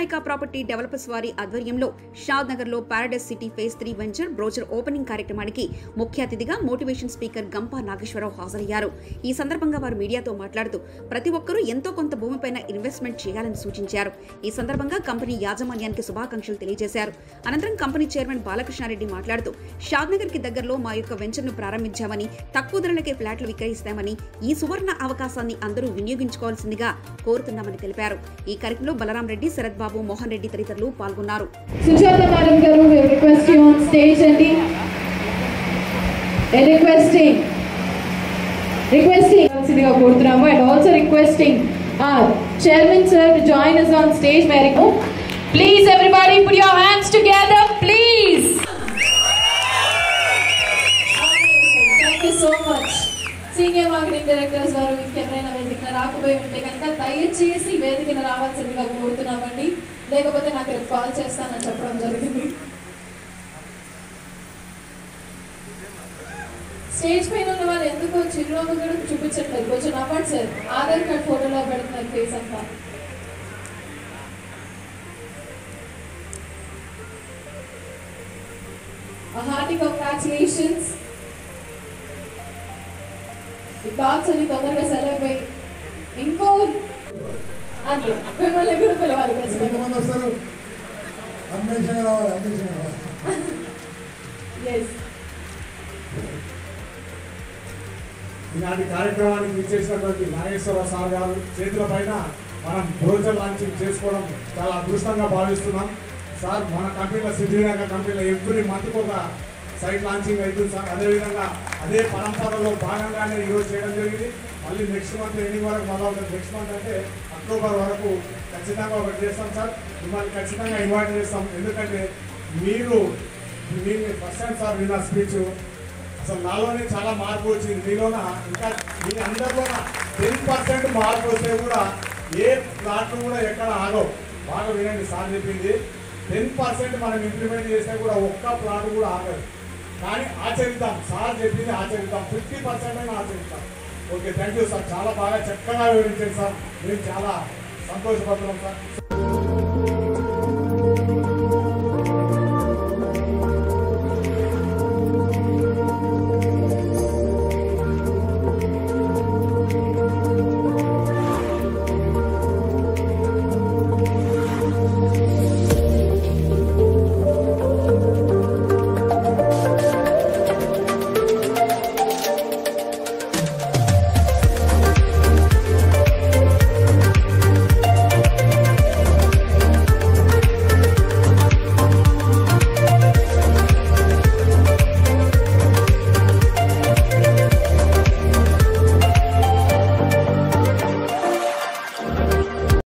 Vinayaka property developers వారి ఆధ్వర్యంలో Shadnagar లో paradise city phase three venture brochure opening కార్యక్రమానికి ముఖ్య అతిథిగా మోటివేషన్ స్పీకర్ గంపా నాగేశ్వరరావు హాజరయ్యారు ఈ సందర్భంగా వారు మీడియాతో మాట్లాడుతూ ప్రతి ఒక్కరూ ఎంతో కొంత భూమిపైన ఇన్వెస్ట్మెంట్ చేయాలని సూచించారు ఈ సందర్భంగా కంపెనీ యాజమాన్యానికి శుభాకాంక్షలు తెలియజేశారు అనంతరం కంపెనీ చైర్మన్ బాలకృష్ణారెడ్డి మాట్లాడుతూ షాద్ నగర్ కి దగ్గరలో మా యొక్క వెంచర్ ను ప్రారంభించామని తక్కువ ధరలకే ఫ్లాట్లు విక్రయిస్తామని ఈ సువర్ణ అవకాశాన్ని అందరూ వినియోగించుకోవాల్సిందిగా కోరుతున్నామని తెలిపారు ఈ కార్యక్రమంలో బలరాం రెడ్డి శరత్ బాబు మోహన్ రెడ్డి తదితరులు పాల్గొన్నారు Sujatha madam garu we request you on stage అండి And requesting requesting గా కోరుతున్నాము and also requesting our chairman sir to join us on stage very please everybody put your hands together please thank you so much senior marketing directors వారు ఇంకెవరైనా వేదికన రాకపోయి ఉంటే కనుక దయచేసి వేదికన రావాల్సిందిగా కోరుతున్నామండి లేకపోతే నాకు రేపు కాల్ చేస్తానని చెప్పడం జరిగింది స్టేజ్ పైన ఉన్న వాళ్ళు ఎందుకో చిరునవ్వు కూడా చూపించట్లేదు కొంచెం నవ్వండి సార్ ఆధార్ కార్డ్ ఫోటోలో పెడుతున్నారు ఫేస్ అంతా హార్టీ కంగ్రాచులేషన్స్ ఈ బాక్స్ అని తొందరగా సెలవు అయిపోయి ఇంకో అంతే మిమ్మల్ని కూడా పిలవాలి ఖచ్చితంగా ఎంతమంది వస్తారు అన్వేషణ రావాలి అన్వేషణ రావాలి ఎస్ ఈనాటి కార్యక్రమానికి విచ్చేసినటువంటి నాగేశ్వరరావు సార్ గారు చేతుల పైన మనం బ్రోచర్ లాంచింగ్ చేసుకోవడం చాలా అదృష్టంగా భావిస్తున్నాం సార్ మన కంపెనీలో సిద్ధినగర్ కంపెనీలో ఎవ్రీ మంత్ ఒక సైట్ లాంచింగ్ అవుతుంది సార్ అదేవిధంగా అదే పరంపరలో భాగంగానే ఈరోజు చేయడం జరిగింది మళ్ళీ నెక్స్ట్ మంత్ ఎండింగ్ వరకు మొదలవుతుంది నెక్స్ట్ మంత్ అంటే అక్టోబర్ వరకు ఖచ్చితంగా ఒకటి చేస్తాం సార్ మిమ్మల్ని ఖచ్చితంగా ఇన్వైట్ చేస్తాం ఎందుకంటే మీరు మీరు ఫస్ట్ టైం సార్ విన్న స్పీచ్ అసలు నాలోనే చాలా మార్పు వచ్చింది మీలోన ఇంకా మీ అందరిలోన టెన్ పర్సెంట్ మార్పు వస్తే కూడా ఏ ప్లాట్లు కూడా ఎక్కడ ఆగవు బాగా వినండి సార్ చెప్పింది టెన్ పర్సెంట్ మనం ఇంప్లిమెంట్ చేస్తే కూడా ఒక్క ప్లాట్ కూడా ఆగదు కానీ ఆచరిద్దాం సార్ చెప్పింది ఆచరిద్దాం ఫిఫ్టీ పర్సెంట్ అయినా ఆచరిద్దాం ఓకే థ్యాంక్ యూ సార్ చాలా బాగా చక్కగా వివరించారు సార్ మేము చాలా సంతోషపడుతున్నాం సార్